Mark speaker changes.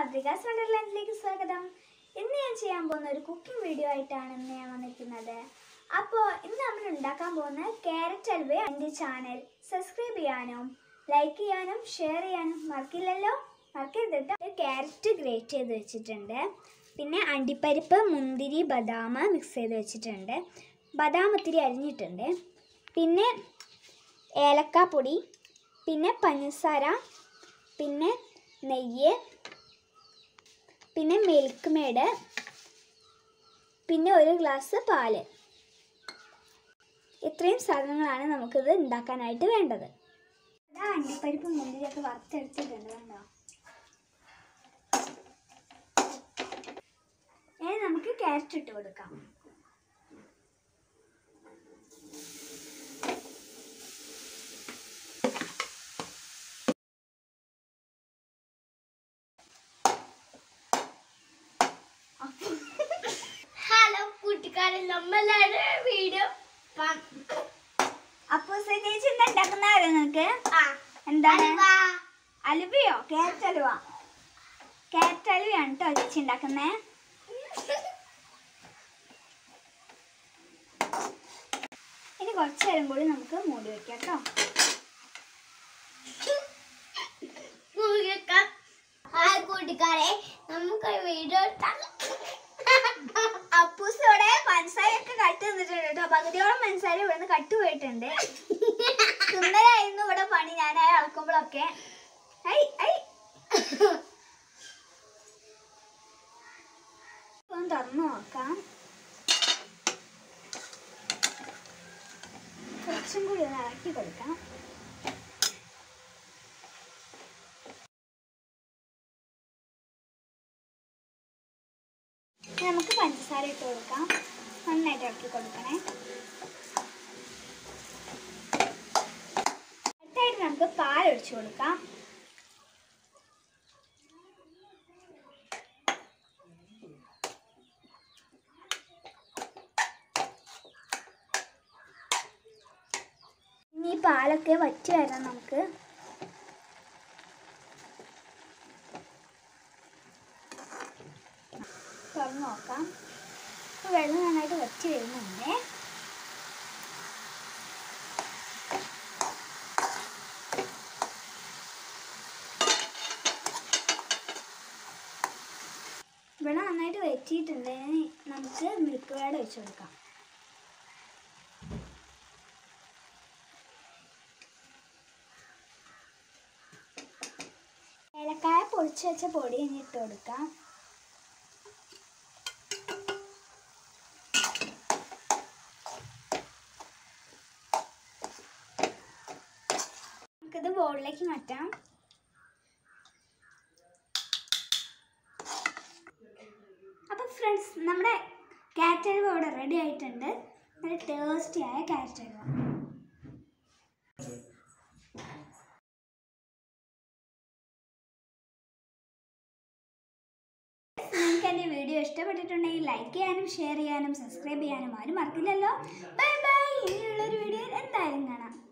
Speaker 1: മദ്രികാസ് വണ്ടർലാൻഡിലേക്ക് സ്വാഗതം ഇന്ന് ഞാൻ ചെയ്യാൻ പോകുന്ന ഒരു കുക്കിംഗ് വീഡിയോ ആയിട്ടാണ് ഇന്ന് ഞാൻ വന്നിരിക്കുന്നത് അപ്പോൾ ഇന്ന് നമ്മൾ ഉണ്ടാക്കാൻ പോകുന്ന ക്യാരറ്റ് ഹൽവ എൻ്റെ ചാനൽ സബ്സ്ക്രൈബ് ചെയ്യാനും ലൈക്ക് ചെയ്യാനും ഷെയർ ചെയ്യാനും മറക്കില്ലല്ലോ മറക്കരുതിട്ട് ക്യാരറ്റ് ഗ്രേറ്റ് ചെയ്ത് വെച്ചിട്ടുണ്ട് പിന്നെ അണ്ടിപ്പരിപ്പ് മുന്തിരി ബദാം മിക്സ് ചെയ്ത് വെച്ചിട്ടുണ്ട് ബദാം ഒത്തിരി അരിഞ്ഞിട്ടുണ്ട് പിന്നെ ഏലക്കാപ്പൊടി പിന്നെ പഞ്ചസാര പിന്നെ നെയ്യ് പിന്നെ മിൽക്ക് മേഡ് പിന്നെ ഒരു ഗ്ലാസ് പാല് ഇത്രയും സാധനങ്ങളാണ് നമുക്കിത് ഉണ്ടാക്കാനായിട്ട് വേണ്ടത് അതാ അണ്ടിപ്പരിപ്പ് മുന്തിരിയൊക്കെ വറുത്തെടുത്തിട്ടുണ്ട് കണ്ടോ ഇനി നമുക്ക് ക്യാരറ്റ് ഇട്ട് കൊടുക്കാം
Speaker 2: ഹലോ കൂട്ടുകാരൻ നമ്മളൊരു വീഡിയോ
Speaker 1: അപ്പോൾ ചേച്ചി എന്താ ഉണ്ടാക്കുന്ന നിങ്ങൾക്ക്
Speaker 2: ആ
Speaker 1: എന്താണ്
Speaker 2: ഹൽവ.
Speaker 1: അലുവയോ ക്യാരറ്റ് അലുവ ക്യാരറ്റ് അലുവയാണ് കേട്ടോ ചേച്ചി ഉണ്ടാക്കുന്നേ ഇനി കുറച്ച് നേരം കൂടി നമുക്ക് മൂടി വെക്കാം കേട്ടോ
Speaker 2: കൂട്ടുകാർ ഹായ് കൂട്ടുകാരെ നമുക്ക് വീഡിയോ
Speaker 1: അപ്പൂസ് ഇവിടെ പഞ്ചസാരയൊക്കെ കട്ട് തന്നിട്ടുണ്ട് കേട്ടോ പകുതിയോളം പഞ്ചസാര ഇവിടുന്ന് കട്ട് പോയിട്ടുണ്ട് തിന്നലായിരുന്നു ഇവിടെ പണി ഞാൻ അളക്കുമ്പോഴൊക്കെ ഐ ഐ ഒന്ന് തുറന്നു നോക്കാം കുറച്ചും കൂടി ഒന്ന് ഇളക്കി കൊടുക്കാം ഇനി നമുക്ക് പഞ്ചസാര ഇട്ട് കൊടുക്കാം നന്നായിട്ട് ഇളക്കി കൊടുക്കണേ അടുത്തായിട്ട് നമുക്ക് പാൽ ഒഴിച്ചു കൊടുക്കാം ഇനി ഈ പാലൊക്കെ വറ്റി വരാം നമുക്ക് തുറന്ന് നോക്കാം അപ്പോൾ വെള്ളം നന്നായിട്ട് വറ്റി വരുന്നുണ്ട് വെള്ളം നന്നായിട്ട് വറ്റിയിട്ടുണ്ട് ഇനി നമുക്ക് മിൽക്ക് വേഡ് വെച്ച് കൊടുക്കാം ഏലക്കായ പൊടിച്ച് വെച്ച പൊടി ഇനി ഇട്ട് കൊടുക്കാം നമുക്കിത് ബോളിലേക്ക് മാറ്റാം അപ്പോൾ ഫ്രണ്ട്സ് നമ്മുടെ ക്യാരറ്റ് ഹൽവ ഇവിടെ റെഡി ആയിട്ടുണ്ട് നല്ല ടേസ്റ്റി ആയ ക്യാരറ്റ് ഹൽവ നിങ്ങൾക്ക് എൻ്റെ വീഡിയോ ഇഷ്ടപ്പെട്ടിട്ടുണ്ടെങ്കിൽ ലൈക്ക് ചെയ്യാനും ഷെയർ ചെയ്യാനും സബ്സ്ക്രൈബ് ചെയ്യാനും ആരും മറക്കില്ലല്ലോ ബൈ ബൈ ഇനിയുള്ളൊരു വീഡിയോയിൽ എന്തായാലും കാണാം